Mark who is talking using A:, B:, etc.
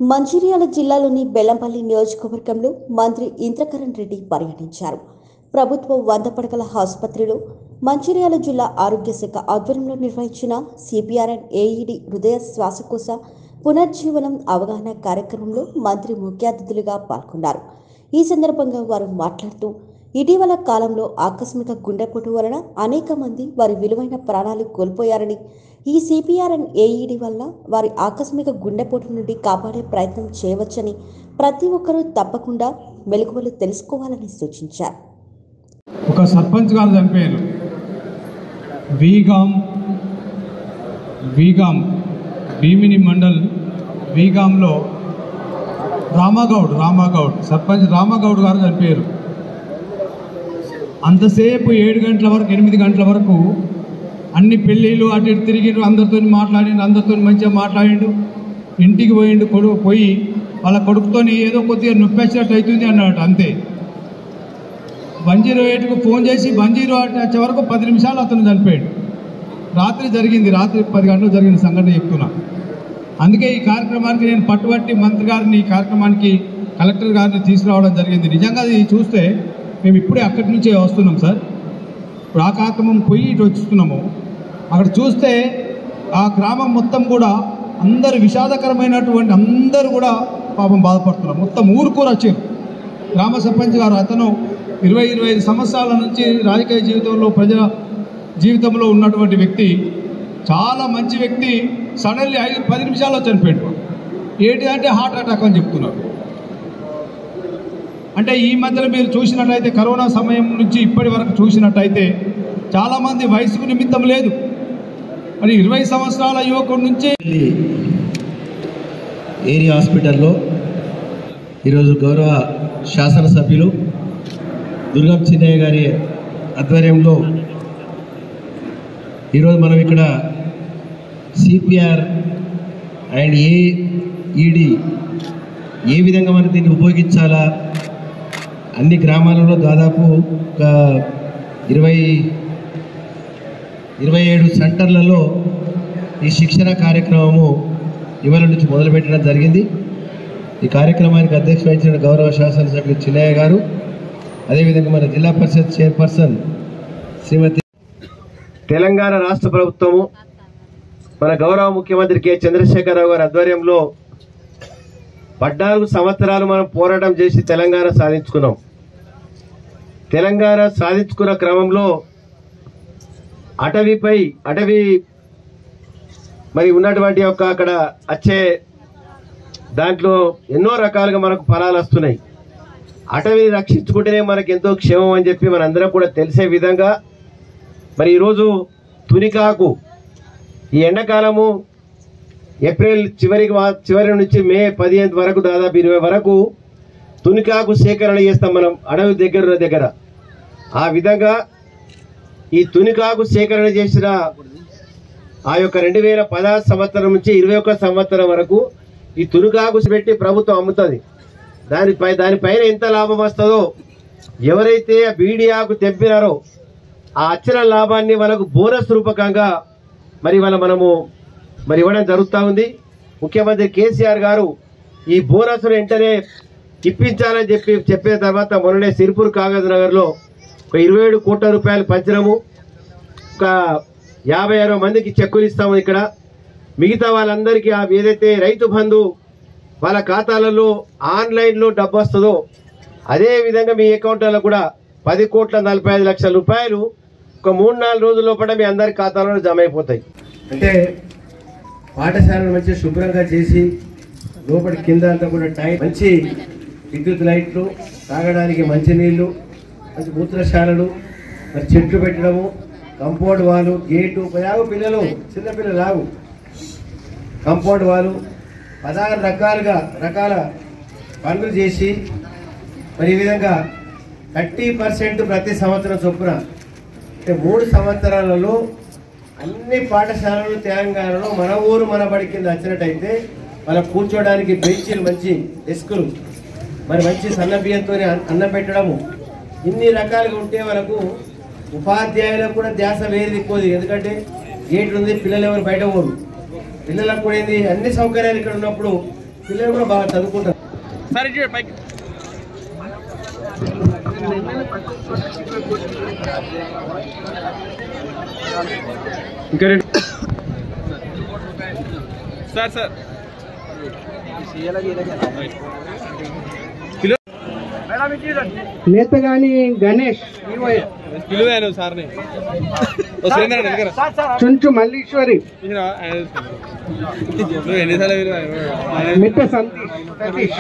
A: మంచిర్యాల జిల్లాలోని బెల్లంపల్లి నియోజకవర్గంలో మంత్రి ఇంద్రకరణ్ రెడ్డి పర్యటించారు ప్రభుత్వ వంద పడకల ఆసుపత్రిలో మంచిర్యాల జిల్లా ఆరోగ్య శాఖ ఆధ్వర్యంలో నిర్వహించిన సిపిఆర్ఎన్ ఏఈడి హృదయ శ్వాసకోశ పునర్జీవనం అవగాహన కార్యక్రమంలో మంత్రి ముఖ్య అతిథులుగా పాల్గొన్నారు ఈ సందర్భంగా వారు మాట్లాడుతూ ఇటీవల కాలంలో ఆకస్మిక గుండెపోటు వలన అనేక మంది వారి విలువైన ప్రాణాలు కోల్పోయారని ఈ సిపిఆర్ఎన్ ఏఈడి వల్ల వారి ఆకస్మిక గుండెపోటు నుండి కాపాడే ప్రయత్నం చేయవచ్చని ప్రతి ఒక్కరూ తప్పకుండా మెలకువలు తెలుసుకోవాలని సూచించారు
B: ఒక సర్పంచ్ గారు చనిపోయారు వీగాం వీగాం భీమిని మండల్ వీగాంలో రామాగౌడ్ రామాగౌడ్ సర్పంచ్ రామాగౌడ్ గారు చనిపోయారు అంతసేపు ఏడు గంటల వరకు ఎనిమిది గంటల వరకు అన్ని పెళ్ళిళ్ళు అటు ఇటు తిరిగిండు అందరితో మాట్లాడిండు అందరితో మంచిగా మాట్లాడిండు ఇంటికి పోయిండు కొడుకు పోయి వాళ్ళ కొడుకుతోని ఏదో కొద్దిగా నొప్పేసినట్టు అవుతుంది అన్నాడు అంతే వన్ జీరో ఎయిట్కు ఫోన్ చేసి వన్ జీరో ఎయిట్ వచ్చే వరకు పది నిమిషాలు అతను చనిపోయాడు రాత్రి జరిగింది రాత్రి పది గంటలు జరిగిన సంఘటన చెప్తున్నా అందుకే ఈ కార్యక్రమానికి నేను పట్టుబట్టి మంత్రి గారిని ఈ కార్యక్రమానికి కలెక్టర్ గారిని తీసుకురావడం జరిగింది నిజంగా అది చూస్తే మేము ఇప్పుడే అక్కడి నుంచే వస్తున్నాం సార్ ఇప్పుడు ఆ కార్యక్రమం పోయి ఇటు వస్తున్నాము అక్కడ చూస్తే ఆ గ్రామం మొత్తం కూడా అందరు విషాదకరమైనటువంటి అందరూ కూడా పాపం బాధపడుతున్నారు మొత్తం ఊరు కూర వచ్చారు గ్రామ సర్పంచ్ గారు అతను ఇరవై ఇరవై ఐదు సంవత్సరాల నుంచి రాజకీయ జీవితంలో ప్రజల జీవితంలో ఉన్నటువంటి వ్యక్తి చాలా మంచి వ్యక్తి సడన్లీ ఐదు పది నిమిషాల్లో చనిపోయాడు ఏంటి అంటే హార్ట్ అటాక్ అని చెప్తున్నారు అంటే ఈ మధ్యలో మీరు చూసినట్టయితే కరోనా సమయం నుంచి ఇప్పటి వరకు చూసినట్టయితే చాలామంది వయసుకు నిమిత్తం లేదు మరి ఇరవై సంవత్సరాల యువకుడి నుంచి
C: ఏరియా హాస్పిటల్లో ఈరోజు గౌరవ శాసనసభ్యులు దుర్గం చిన్నయ్య గారి ఆధ్వర్యంలో ఈరోజు మనం ఇక్కడ సిపిఆర్ అండ్ ఏఈడి ఏ విధంగా మనం దీన్ని ఉపయోగించాలా అన్ని గ్రామాలలో దాదాపు ఒక ఇరవై ఇరవై ఏడు సెంటర్లలో ఈ శిక్షణ కార్యక్రమము ఇవాళ నుంచి మొదలుపెట్టడం జరిగింది ఈ కార్యక్రమానికి అధ్యక్ష వహించిన గౌరవ శాసనసభ్యులు చిన్నయ్య గారు అదేవిధంగా మన జిల్లా పరిషత్ చైర్పర్సన్ శ్రీమతి తెలంగాణ రాష్ట్ర ప్రభుత్వము మన గౌరవ ముఖ్యమంత్రి కె చంద్రశేఖరరావు గారి ఆధ్వర్యంలో పద్నాలుగు సంవత్సరాలు మనం పోరాటం చేసి తెలంగాణ సాధించుకున్నాం తెలంగాణ సాధించుకున్న క్రమంలో అటవీపై అటవీ మరి ఉన్నటువంటి యొక్క అక్కడ వచ్చే దాంట్లో ఎన్నో రకాలుగా మనకు ఫలాలు వస్తున్నాయి అటవీ రక్షించుకుంటేనే మనకి ఎంతో క్షేమం అని చెప్పి మనందరం కూడా తెలిసే విధంగా మరి ఈరోజు తునికాకు ఈ ఎండాకాలము ఏప్రిల్ చివరికి వా- చివరి నుంచి మే పదిహేను వరకు దాదాపు ఇరవై వరకు తునికాకు సేకరణ చేస్తాం మనం అడవి దగ్గర ఉన్న దగ్గర ఆ విధంగా ఈ తునికాకు సేకరణ చేసిన ఆ యొక్క రెండు వేల పదహారు సంవత్సరం నుంచి ఇరవై ఒక్క సంవత్సరం వరకు ఈ తునికాకు పెట్టి ప్రభుత్వం అమ్ముతుంది దానిపై దానిపైన ఎంత లాభం వస్తుందో ఎవరైతే ఆ బీడీ ఆకు తెంపినారో ఆ అచ్చిన లాభాన్ని వాళ్ళకు బోనస్ రూపకంగా మరి వాళ్ళ మనము మరి ఇవ్వడం జరుగుతూ ఉంది ముఖ్యమంత్రి కేసీఆర్ గారు ఈ బోనస్ వెంటనే ఇప్పించాలని చెప్పి చెప్పిన తర్వాత మొన్ననే సిరిపూర్ కాగజ్ నగర్లో ఒక ఇరవై ఏడు కోట్ల రూపాయలు పంచడము ఒక యాభై అరవై మందికి చెక్కులు ఇస్తాము ఇక్కడ మిగతా వాళ్ళందరికీ ఆ ఏదైతే రైతు బంధు వాళ్ళ ఖాతాలలో ఆన్లైన్లో డబ్బు వస్తుందో అదే విధంగా మీ అకౌంట్లలో కూడా పది కోట్ల నలభై ఐదు లక్షల రూపాయలు ఒక మూడు నాలుగు రోజుల లోపల మీ అందరి ఖాతాలలో జమ అయిపోతాయి అంటే పాఠశాలను మంచి శుభ్రంగా చేసి లోపలి కింద అంతా కూడా టైం మంచి విద్యుత్ లైట్లు తాగడానికి మంచి నీళ్లు మంచి మూత్రశాలలు మరి చెట్లు పెట్టడము కంపౌండ్ వాళ్ళు గేటు యాగు పిల్లలు చిన్న పిల్లలు లాగు కంపౌండ్ వాళ్ళు పదహారు రకాలుగా రకాల పనులు చేసి మరి ఈ విధంగా థర్టీ పర్సెంట్ ప్రతి సంవత్సరం చొప్పున అంటే మూడు సంవత్సరాలలో అన్ని పాఠశాలలు తెలంగాణలో మన ఊరు మన బడి కింద వచ్చినట్టయితే వాళ్ళ కూర్చోడానికి బెంచీలు మంచి డెస్కులు మరి మంచి సన్న బియ్యంతో అన్నం పెట్టడము ఇన్ని రకాలుగా ఉంటే వాళ్ళకు ఉపాధ్యాయులకు కూడా ధ్యాస వేరు దిక్కువది ఎందుకంటే గేట్ ఉంది పిల్లలు ఎవరు బయట పోరు పిల్లలకు కూడా ఏంది అన్ని సౌకర్యాలు ఇక్కడ ఉన్నప్పుడు పిల్లలు కూడా బాగా చదువుకుంటారు
D: సరే చూడు పైకి
C: ఇంకా రెండు
D: సార్ సార్
E: నేతగాని గణేష్
D: పిలువాను సార్ని ఓ సురేంద్ర దగ్గర
E: చుంచు మల్లీశ్వరి
D: నువ్వు ఎన్నిసార్లు పిలువా
E: మిట్ట సంతీష్ సతీష్